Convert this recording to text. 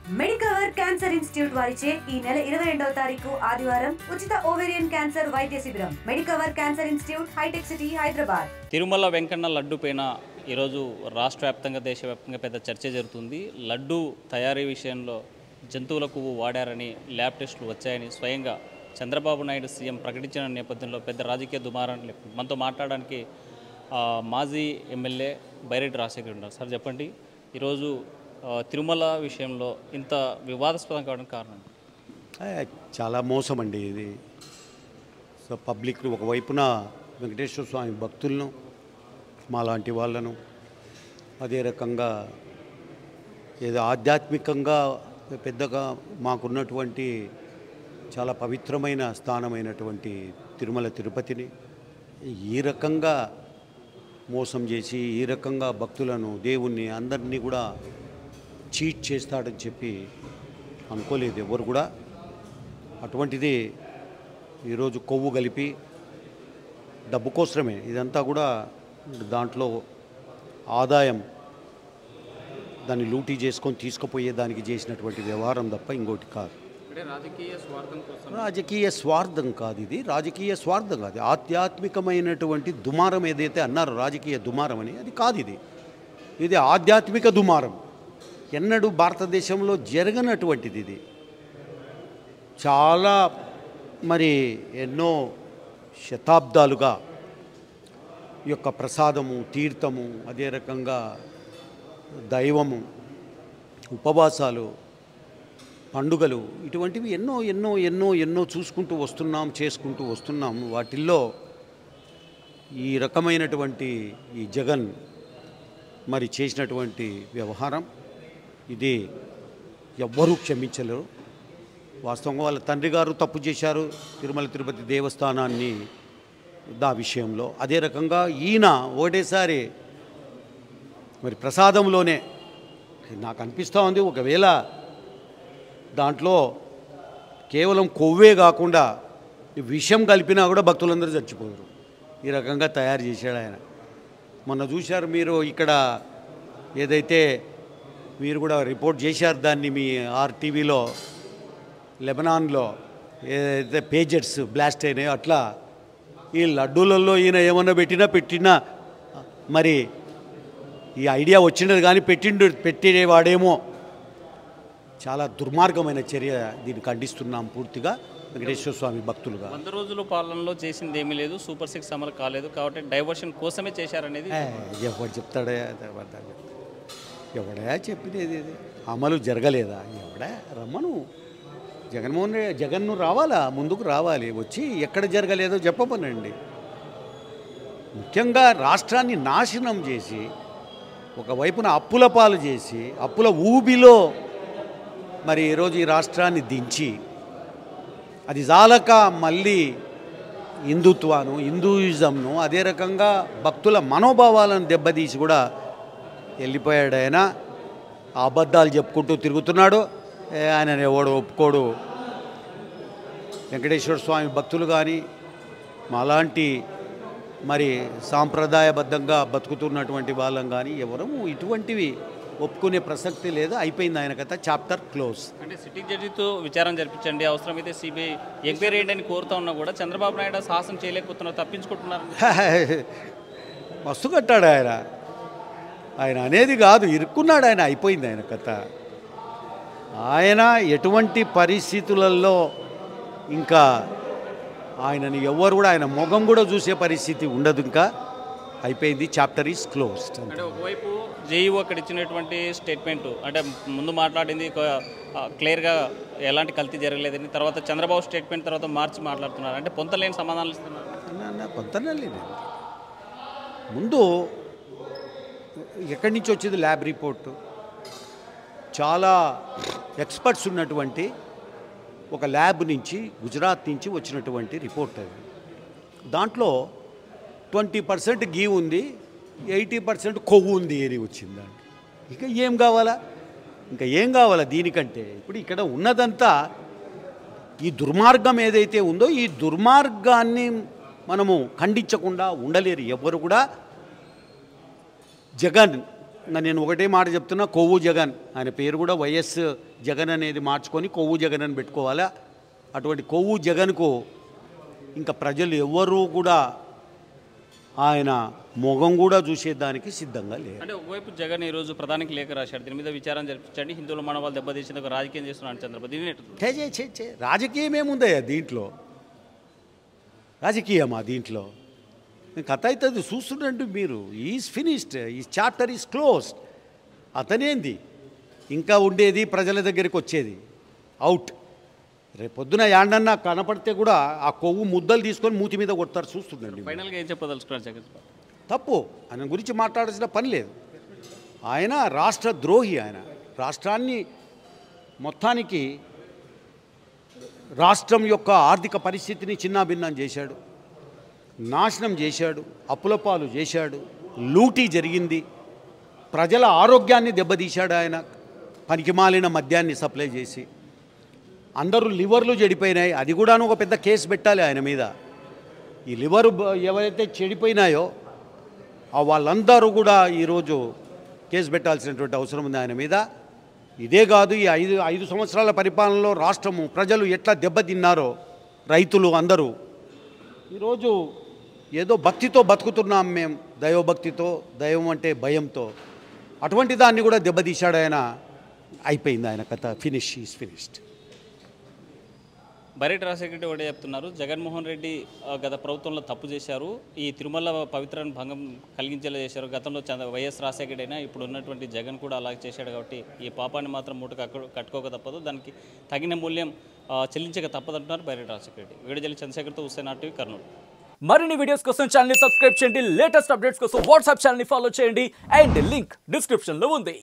Medicover cancer institute వారిచే ఈ నెల ఇరవై రెండవ తారీఖు ఆదివారం ఉచిత ఓవేరియన్ క్యాన్సర్ వైద్య శిబిరం మెడికవర్ క్యాన్సర్ ఇన్స్టిట్యూట్ హైటెక్ సిటీ హైదరాబాద్ తిరుమల వెంకన్న లడ్డు పైన ఈరోజు రాష్ట్ర వ్యాప్తంగా దేశవ్యాప్తంగా పెద్ద చర్చ జరుగుతుంది లడ్డు తయారీ విషయంలో జంతువుల కొవ్వు వాడారని ల్యాబ్ టెస్టులు వచ్చాయని స్వయంగా చంద్రబాబు నాయుడు సీఎం ప్రకటించిన నేపథ్యంలో పెద్ద రాజకీయ దుమారం మనతో మాట్లాడడానికి ఆ, మాజీ ఎమ్మెల్యే బైరెడ్డి రాజశేఖర్ ఉన్నారు సార్ చెప్పండి ఈరోజు ఆ, తిరుమల విషయంలో ఇంత వివాదాస్పదం కావడానికి కారణం ఏ, చాలా మోసం అండి ఇది సో పబ్లిక్ ఒకవైపున వెంకటేశ్వర స్వామి భక్తులను మాలాంటి వాళ్ళను అదే రకంగా ఏదో ఆధ్యాత్మికంగా పెద్దగా మాకున్నటువంటి చాలా పవిత్రమైన స్థానమైనటువంటి తిరుమల తిరుపతిని ఈ రకంగా మోసం చేసి ఈ రకంగా భక్తులను దేవుణ్ణి అందరినీ కూడా చీట్ చేస్తాడని చెప్పి అనుకోలేదు ఎవరు కూడా అటువంటిది ఈరోజు కొవ్వు కలిపి డబ్బు కోసమే ఇదంతా కూడా దాంట్లో ఆదాయం దాన్ని లూటీ చేసుకొని తీసుకుపోయే దానికి చేసినటువంటి వ్యవహారం తప్ప ఇంకోటి కాదు అంటే రాజకీయ స్వార్థం కోసం రాజకీయ స్వార్థం కాదు ఇది రాజకీయ స్వార్థం కాదు ఆధ్యాత్మికమైనటువంటి దుమారం ఏదైతే అన్నారో రాజకీయ దుమారం అని అది కాదు ఇది ఇది ఆధ్యాత్మిక దుమారం ఎన్నడూ భారతదేశంలో జరగనటువంటిది ఇది చాలా మరి ఎన్నో శతాబ్దాలుగా ఈ యొక్క ప్రసాదము తీర్థము అదే రకంగా దైవము ఉపవాసాలు పండుగలు ఇటువంటివి ఎన్నో ఎన్నో ఎన్నో ఎన్నో చూసుకుంటూ వస్తున్నాం చేసుకుంటూ వస్తున్నాం వాటిల్లో ఈ రకమైనటువంటి ఈ జగన్ మరి చేసినటువంటి వ్యవహారం ఇది ఎవ్వరూ క్షమించలేరు వాస్తవంగా వాళ్ళ తండ్రి గారు తప్పు చేశారు తిరుమల తిరుపతి దేవస్థానాన్ని దా విషయంలో అదే రకంగా ఈయన ఒకటేసారి మరి ప్రసాదంలోనే నాకు అనిపిస్తూ ఉంది ఒకవేళ దాంట్లో కేవలం కొవ్వే కాకుండా ఈ విషం కలిపినా కూడా భక్తులందరూ చచ్చిపోయారు ఈ రకంగా తయారు చేశాడు ఆయన మొన్న చూశారు మీరు ఇక్కడ ఏదైతే మీరు కూడా రిపోర్ట్ చేశారు దాన్ని మీ ఆర్టీవీలో లెబనాన్లో ఏదైతే పేజెట్స్ బ్లాస్ట్ అయినాయో అట్లా ఈ లడ్డూలలో ఈయన ఏమన్నా పెట్టినా పెట్టినా మరి ఈ ఐడియా వచ్చినది కానీ పెట్టిండు పెట్టేవాడేమో చాలా దుర్మార్గమైన చర్య దీన్ని ఖండిస్తున్నాం పూర్తిగా వెంకటేశ్వర స్వామి భక్తులుగా వంద రోజుల పాలనలో చేసింది ఏమీ లేదు సూపర్ సిక్స్ అమలు కాలేదు కాబట్టి డైవర్షన్ కోసమే చేశారనేది ఏ, ఎవడు చెప్తాడా అబద్ధాలు చెప్తాడు. ఎవడా చెప్పినది ఇది అమలు జరగలేదా ఎవడా రమ్మను జగన్మోహన్ రెడ్డి జగన్ను రావాలా ముందుకు రావాలి వచ్చి ఎక్కడ జరగలేదో చెప్పమనండి ముఖ్యంగా రాష్ట్రాన్ని నాశనం చేసి ఒకవైపున అప్పుల పాలు చేసి అప్పుల ఊబిలో మరి ఈరోజు ఈ రాష్ట్రాన్ని దించి అది జాలక మళ్ళీ హిందుత్వాను హిందూయిజంను అదే రకంగా భక్తుల మనోభావాలను దెబ్బతీసి కూడా వెళ్ళిపోయాడు ఆయన ఆ అబద్ధాలు చెప్పుకుంటూ తిరుగుతున్నాడు ఏ ఆయన ఎవడు ఒప్పుకోడు వెంకటేశ్వర స్వామి భక్తులు కానీ మాలాంటి మరి సాంప్రదాయబద్ధంగా బతుకుతున్నటువంటి వాళ్ళం కానీ ఎవరు ఇటువంటివి ఒప్పుకునే ప్రసక్తి లేదు అయిపోయింది ఆయన కథ చాప్టర్ క్లోజ్ అంటే సిట్టింగ్ జడ్జితో విచారణ జరిపించండి అవసరమైతే సిబిఐ ఎంక్వైరీ చేయండి అని కోరుతా ఉన్నా కూడా చంద్రబాబు నాయుడు సాహసం చేయలేకపోతున్నారు తప్పించుకుంటున్నారు మస్తు కట్టాడు ఆయన ఆయన అనేది కాదు ఇరుక్కున్నాడు ఆయన అయిపోయింది ఆయన కథ ఆయన ఎటువంటి పరిస్థితులలో ఇంకా ఆయనని ఎవరు కూడా ఆయన ముఖం కూడా చూసే పరిస్థితి ఉండదు ఇంకా అయిపోయింది చాప్టర్ ఈజ్ క్లోజ్డ్ అంటే ఒకవైపు జేఈఓ అక్కడ ఇచ్చినటువంటి స్టేట్మెంట్ అంటే ముందు మాట్లాడింది క్లియర్గా ఎలాంటి కల్తీ జరగలేదని తర్వాత చంద్రబాబు స్టేట్మెంట్ తర్వాత మార్చి మాట్లాడుతున్నారు అంటే పొంతలేని సమాధానాలు ఇస్తున్నారు కొంతనలేదు ముందు ఎక్కడి నుంచి వచ్చింది ల్యాబ్ రిపోర్టు చాలా ఎక్స్పర్ట్స్ ఉన్నటువంటి ఒక ల్యాబ్ నుంచి గుజరాత్ నుంచి వచ్చినటువంటి రిపోర్ట్ అది దాంట్లో ట్వంటీ పర్సెంట్ గీ ఉంది ఎయిటీ పర్సెంట్ కొవ్వు ఉంది అని వచ్చిందండి ఇక ఏం కావాలా ఇంకా ఏం కావాలా దీనికంటే ఇప్పుడు ఇక్కడ ఉన్నదంతా ఈ దుర్మార్గం ఏదైతే ఉందో ఈ దుర్మార్గాన్ని మనము ఖండించకుండా ఉండలేరు ఎవరు కూడా జగన్ ఇంకా నేను ఒకటే మాట చెప్తున్నా కొవ్వు జగన్ ఆయన పేరు కూడా వైఎస్ జగన్ అనేది మార్చుకొని కొవ్వు జగన్ అని పెట్టుకోవాలా అటువంటి కొవ్వు జగన్కు ఇంకా ప్రజలు ఎవ్వరూ కూడా ఆయన మొగం కూడా చూసేదానికి సిద్ధంగా లేరు అంటే ఒకవైపు జగన్ ఈ రోజు ప్రధానికి లేఖ రాశాడు దీని మీద విచారం జరిపించండి హిందువుల మనవాళ్ళు దెబ్బతీసేందుకు రాజకీయం చేస్తున్నాడు చంద్రబాబు దీని ఎట్లా చే చే చే చే రాజకీయం ఏముందయ్యా దీంట్లో రాజకీయమా దీంట్లో కథ అవుతుంది చూస్తుండండి మీరు ఈజ్ ఫినిష్డ్ ఈ చాప్టర్ ఈజ్ క్లోజ్డ్ అతనేంది ఇంకా ఉండేది ప్రజల దగ్గరికి వచ్చేది అవుట్ రేపొద్దున యాండన్నా కనపడితే కూడా ఆ కొవ్వు ముద్దలు తీసుకొని మూతి మీద కొడతారు చూస్తుండండి ఫైనల్గా ఏం చెప్పదలుచుకున్నారు జగన్ తప్పు ఆయన గురించి మాట్లాడాల్సిన పని లేదు ఆయన రాష్ట్ర ద్రోహి ఆయన రాష్ట్రాన్ని మొత్తానికి రాష్ట్రం యొక్క ఆర్థిక పరిస్థితిని చిన్నాభిన్నం చేశాడు నాశనం చేశాడు అప్పుల పాలు చేశాడు లూటీ జరిగింది ప్రజల ఆరోగ్యాన్ని దెబ్బతీశాడు ఆయన పనికిమాలిన మద్యాన్ని సప్లై చేసి అందరూ లివర్లు చెడిపోయినాయి అది కూడాను ఒక పెద్ద కేసు పెట్టాలి ఆయన మీద ఈ లివర్ బ- ఎవరైతే చెడిపోయినాయో ఆ వాళ్ళందరూ కూడా ఈరోజు కేసు పెట్టాల్సినటువంటి అవసరం ఉంది ఆయన మీద ఇదే కాదు ఈ ఐదు ఐదు సంవత్సరాల పరిపాలనలో రాష్ట్రము ప్రజలు ఎట్లా దెబ్బతిన్నారో రైతులు అందరూ ఈరోజు ఏదో భక్తితో బతుకుతున్నాం మేము దైవభక్తితో దైవం అంటే భయంతో అటువంటి దాన్ని కూడా దెబ్బతీశాడు ఆయన అయిపోయింది ఆయన కథ ఫినిష్ ఈజ్ ఫినిష్డ్ బరెట్ రాజశేఖర ఒకటే చెప్తున్నారు జగన్మోహన్ రెడ్డి ఆ, గత ప్రభుత్వంలో తప్పు చేశారు ఈ తిరుమల పవిత్రాన్ని భంగం కలిగించేలా చేశారు గతంలో చంద్ర వైఎస్ రాజశేఖర అయినా ఇప్పుడు ఉన్నటువంటి జగన్ కూడా అలాగే చేశాడు కాబట్టి ఈ పాపాన్ని మాత్రం మూట కట్టు కట్టుకోక తప్పదు దానికి తగిన మూల్యం ఆ, చెల్లించక తప్పదంటున్నారు బరెట్ రాజశేఖర రెడ్డి వీడియోజల్లి చంద్రశేఖర్తో హుస్సేన్ ఆర్టీవీ కర్నూలు మరిన్ని వీడియోస్ కోసం ఛానల్ సబ్స్క్రైబ్ చేయండి లేటెస్ట్ అప్డేట్స్ కోసం వాట్సాప్ ఛానల్ ఫాలో చేయండి అండ్ లింక్ డిస్క్రిప్షన్ లో ఉంది